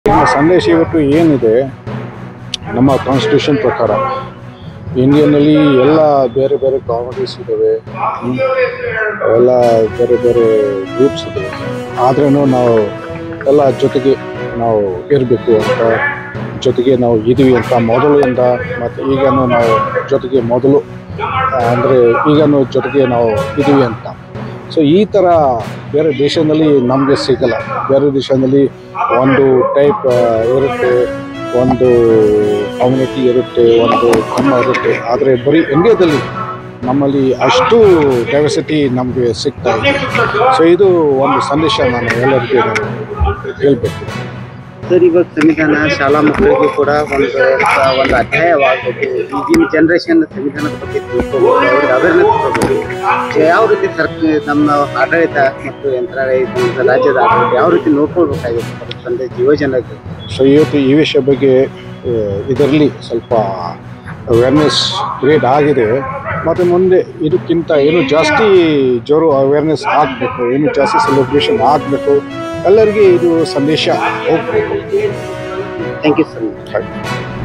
ನಮ್ಮ ಸಂದೇಶ ಇವತ್ತು ಏನಿದೆ ನಮ್ಮ ಕಾನ್ಸ್ಟಿಟ್ಯೂಷನ್ ಪ್ರಕಾರ ಇಂಡಿಯನ್ನಲ್ಲಿ ಎಲ್ಲ ಬೇರೆ ಬೇರೆ ಕಾಮಿಡೀಸ್ ಇದ್ದಾವೆ ಹ್ಮ್. ಎಲ್ಲ ಬೇರೆ ಬೇರೆ ಗ್ರೂಪ್ಸ್ ಇದ್ದಾವೆ ಆದ್ರೂ ನಾವು ಎಲ್ಲ ಜೊತೆಗೆ ನಾವು ಇರಬೇಕು ಅಂತ ಜೊತೆಗೆ ನಾವು ಇದೀವಿ ಅಂತ ಮೊದಲಿಂದ ಮತ್ತು ಈಗನೂ ನಾವು ಜೊತೆಗೆ ಮೊದಲು ಅಂದರೆ ಈಗನೂ ಜೊತೆಗೆ ನಾವು ಇದೀವಿ ಅಂತ ಸೊ ಈ ಥರ ಬೇರೆ ದೇಶದಲ್ಲಿ ನಮಗೆ ಸಿಗಲ್ಲ ಬೇರೆ ದೇಶದಲ್ಲಿ ಒಂದು ಟೈಪ್ ಇರುತ್ತೆ ಒಂದು ಕಮ್ಯುನಿಟಿ ಇರುತ್ತೆ ಒಂದು ಧರ್ಮ ಇರುತ್ತೆ ಆದರೆ ಬರೀ ಇಂಡಿಯಾದಲ್ಲಿ ನಮ್ಮಲ್ಲಿ ಅಷ್ಟು ಡೈವರ್ಸಿಟಿ ನಮಗೆ ಸಿಗ್ತಾ ಇದೆ ಸೊ ಇದು ಒಂದು ಸಂದೇಶ ನಾನು ಎಲ್ಲರಿಗೂ ಹೇಳಬೇಕು ಸರ್ ಇವಾಗ ಸಂವಿಧಾನ ಶಾಲಾ ಮಕ್ಕಳಿಗೂ ಕೂಡ ಒಂದು ಒಂದು ಅಧ್ಯಾಯವಾಗಬೇಕು ಈಗಿನ ಜನರೇಷನ್ ಸಂವಿಧಾನದ ಬಗ್ಗೆ ತಿಳ್ಕೋಬೇಕು ಅವ್ರಿಗೆ ಅವೇರ್ನೆಸ್ ಕೊಡಬೇಕು ಯಾವ ರೀತಿ ಸರ್ಕ ನಮ್ಮ ಆಡಳಿತ ಮತ್ತು ಯಂತ್ರಾಡಳಿತ ಮತ್ತು ರಾಜ್ಯದ ಆಡಳಿತ ಯಾವ ರೀತಿ ನೋಡ್ಕೊಳ್ಬೇಕಾಗಿತ್ತು ಅದರ ತಂದೆ ಯುವಜನರಿಗೆ ಸೊ ಇವತ್ತು ಈ ವಿಷಯ ಬಗ್ಗೆ ಇದರಲ್ಲಿ ಸ್ವಲ್ಪ ಅವೇರ್ನೆಸ್ ಕ್ರಿಯೇಟ್ ಆಗಿದೆ ಮತ್ತು ಮುಂದೆ ಇದಕ್ಕಿಂತ ಏನು ಜಾಸ್ತಿ ಜೋರು ಅವೇರ್ನೆಸ್ ಆಗಬೇಕು ಏನು ಜಾಸ್ತಿ ಸೆಲೆಬ್ರೇಷನ್ ಆಗಬೇಕು ಎಲ್ಲರಿಗೆ ಇದು ಸಂದೇಶ ಹೋಗಬೇಕು ಥ್ಯಾಂಕ್ ಯು ಸರ್ ಹಾಗೆ